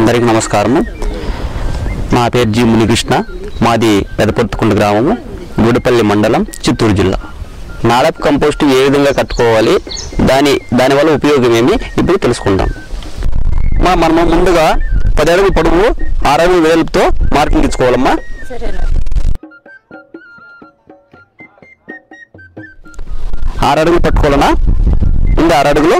అందరికీ నమస్కారము నా పేరు జి మునికృష్ణ మాది పెదపొత్తుకుంట గ్రామము గూడపల్లి మండలం చిత్తూరు జిల్లా నాడప్ కంపోస్ట్ ఏ విధంగా కట్టుకోవాలి దాని దానివల్ల ఉపయోగం ఏమి ఇప్పుడు తెలుసుకుందాం మా మనము ముందుగా పది అడుగుల పొడవు ఆరు అడుగుల వేలుతో మార్కింగ్ ఇచ్చుకోవాలమ్మా ఆరు అడుగులు పట్టుకోవాలనా ఉంది ఆరు అడుగులు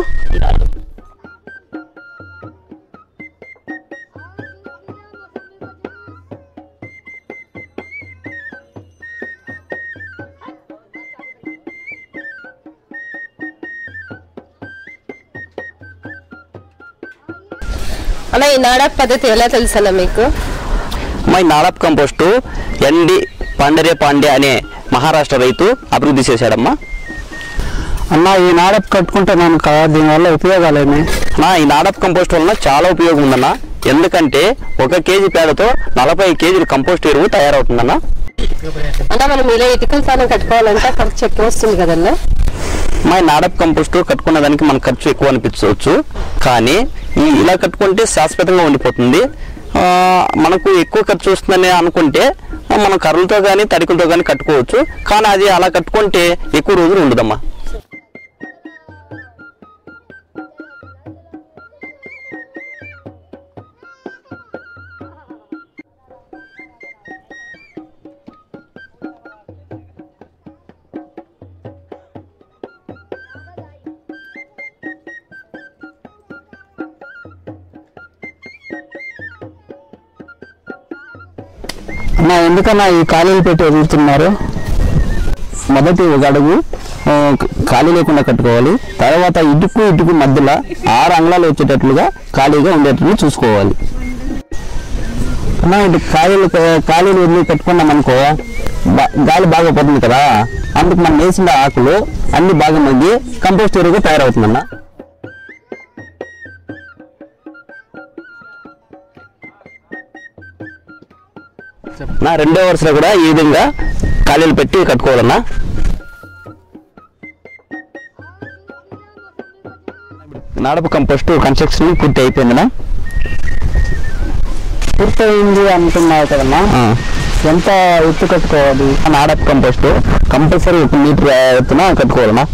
అన్న ఈ నాడప్ పద్ధతి ఎలా తెలుసన్నా మీకు మా ఈ NADEP compost N D Pandhari Pande అనే మహారాష్ట్ర రైతు అభివృద్ధి చేశాడమ్మా అన్న ఈ నాడప్ కట్టుకుంటున్నాను కదా దీనివల్ల ఉపయోగాలేమి నా ఈ నాడప్ కంపోస్ట్ వలన చాలా ఉపయోగం ఉందన్న ఎందుకంటే ఒక కేజీ పేడతో నలభై కేజీల కంపోస్ట్ ఎరువు తయారవుతుందన్న అన్న మనం ఇలా ఇటుకల స్థానం కట్టుకోవాలంటే ఖర్చు ఎక్కువ వస్తుంది కదన్నా మా ఈ నాడప్ కంపోస్ట్ కట్టుకున్న దానికి మన ఖర్చు ఎక్కువ అనిపించవచ్చు కానీ ఈ ఇలా కట్టుకుంటే శాశ్వతంగా ఉండిపోతుంది ఆ, మనకు ఎక్కువ ఖర్చు వస్తుందని అనుకుంటే ఆ, మనం కర్రలతో కానీ తడికలతో కానీ కట్టుకోవచ్చు కానీ అది అలా కట్టుకుంటే ఎక్కువ రోజులు ఉండదమ్మా అన్న ఎందుకన్నా ఈ ఖాళీలు పెట్టి వదులుతున్నారు మొదటి ఒక అడుగు ఆ, ఖాళీ లేకుండా కట్టుకోవాలి తర్వాత ఇటుకు ఇటుకు మధ్యలో ఆరు అంగళాలు వచ్చేటట్లుగా ఖాళీగా ఉండేటట్లు చూసుకోవాలి అన్న ఇటు ఖాళీలు ఖాళీలు వదిలి కట్టుకున్నాం అనుకో బా- గాలి బాగా పోతుంది కదా అందుకు మనం వేసిన ఆకులు అన్ని బాగా మగ్గి కంపోస్ట్ ఎరువుగా తయారవుతుందన్న నా రెండో వరుసలో కూడా ఈ విధంగా ఖాళీలు పెట్టి కట్టుకోవాలన్నా నాడపు కంపోస్ట్ కన్స్ట్రక్షన్ పూర్తి అయిపోయిందనా పూర్తయింది అంటున్నావు కదన్నా ఎంత ఎత్తు కట్టుకోవాలి నాడప్ కంపోస్ట్ కంపల్సరీ ఒక మీటర్ ఎత్తున కట్టుకోవాలన్నా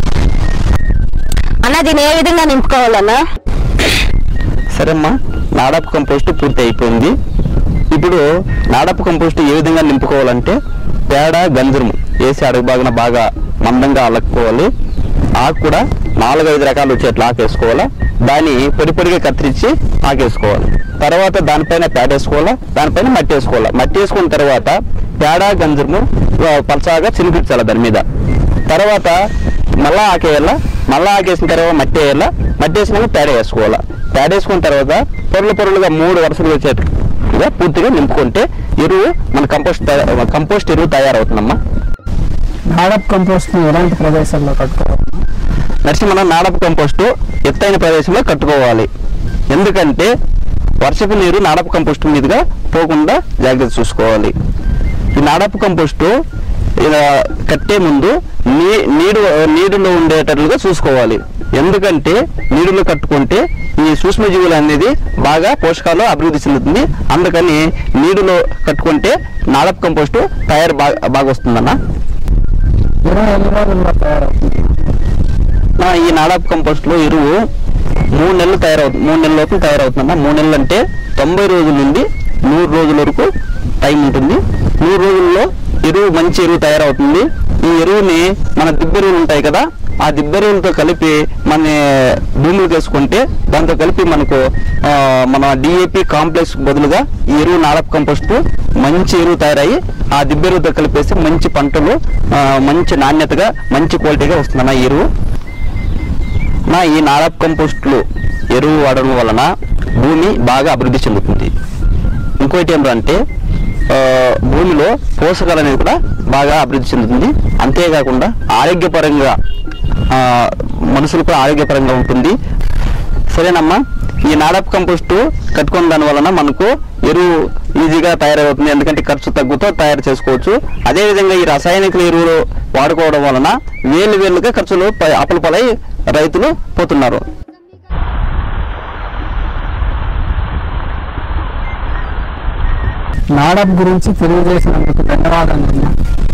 అన్న దీన్ని ఏ విధంగా నింపుకోవాలన్నా సరేమ్మా నాడప్ కంపోస్ట్ పూర్తి అయిపోయింది ఇప్పుడు నాడప్ కంపోస్ట్ ఏ విధంగా నింపుకోవాలంటే పేడ గంజరము వేసి అడుగు బాగా బాగా మందంగా అలక్కోవాలి ఆకు కూడా నాలుగైదు రకాలు వచ్చేట్లు ఆకేసుకోవాలా దాన్ని పొడి పొడిగా కత్తిరించి ఆకేసుకోవాలి తర్వాత దానిపైన పేడ వేసుకోవాలా దానిపైన మట్టి వేసుకోవాలా మట్టి వేసుకున్న తర్వాత పేడ గంజరము ఆ, పలచగా చినిపించాలి దాని మీద తర్వాత మళ్ళా ఆకేయాలా మళ్ళా ఆకేసిన తర్వాత మట్టి వేయాలా మట్టి వేసినాక పేడ వేసుకోవాలా పేడ వేసుకున్న తర్వాత పొరలు పొరలుగా మూడు వరుసలు వచ్చేట్టుగా పూర్తిగా నింపుకుంటే ఎరువు మన కంపోస్ట్ తయా- కంపోస్ట్ ఎరువు తయారవుతుందమ్మా నాడప్ కంపోస్ట్ ని ఎలాంటి ప్రదేశాల్లో కట్టుకోవాలి నరసింహ నాడపు కంపోస్టు ఎత్తైన ప్రదేశంలో కట్టుకోవాలి ఎందుకంటే వర్షపు నీరు నాడపు కంపోస్ట్ మీదుగా పోకుండా జాగ్రత్త చూసుకోవాలి ఈ నాడపు కంపోస్టు ఇలా కట్టే ముందు నీ నీరు నీరులో ఉండేటట్లుగా చూసుకోవాలి ఎందుకంటే నీరులో కట్టుకుంటే ఈ సూక్ష్మజీవులు అనేది బాగా పోషకాలు అభివృద్ధి చెందుతుంది అందుకని నీరులో కట్టుకుంటే నాడపు కంపోస్టు తయారు బాగా బాగా వస్తుందన్న ఇరవై ఎన్ని రోజుల్లో తయారవుతుంది నా ఈ నాడాప్ కంపోస్ట్ లో ఎరువు మూడు నెలలు తయారవుతుంది మూడు నెలల లోపు తయారవుతుందమ్మా మూడు నెలలు అంటే తొంభై రోజుల నుండి నూరు రోజుల వరకు టైం ఉంటుంది నూరు రోజుల్లో ఎరువు మంచి ఎరువు తయారవుతుంది ఈ ఎరువుని మన దిబ్బెరువులు ఉంటాయి కదా ఆ దిబ్బెరువులతో కలిపి మన భూములకు వేసుకుంటే దాంతో కలిపి మనకు ఆ, మన డిఏపి కాంప్లెక్స్ బదులుగా ఈ ఎరువు నాడప్ కంపోస్ట్ మంచి ఎరువు తయారయ్యి ఆ దిబ్బెరువుతో కలిపేసి మంచి పంటలు ఆ, మంచి నాణ్యతగా మంచి క్వాలిటీగా వస్తుందన్న ఈ ఎరువు నా ఈ నాడప్ కంపోస్ట్లు ఎరువు వాడడం వలన భూమి బాగా అభివృద్ధి చెందుతుంది ఇంకోటి ఏంటంటే ఆ, భూమిలో పోషకాలు అనేది కూడా బాగా అభివృద్ధి చెందుతుంది అంతేకాకుండా ఆరోగ్యపరంగా ఆ, మనుషులు కూడా ఆరోగ్యపరంగా ఉంటుంది సరేనమ్మా ఈ నాడప్ కంపోస్ట్ కట్టుకున్న దాని వలన మనకు ఎరువు ఈజీగా తయారవుతుంది ఎందుకంటే ఖర్చు తగ్గుతో తయారు చేసుకోవచ్చు అదేవిధంగా ఈ రసాయనిక ఎరువులు వాడుకోవడం వలన వేలు వేలుగా ఖర్చులు ప- అప్పుల పాలై రైతులు పోతున్నారు నాడప్ గురించి తెలియజేసినందుకు ధన్యవాదాలు అన్న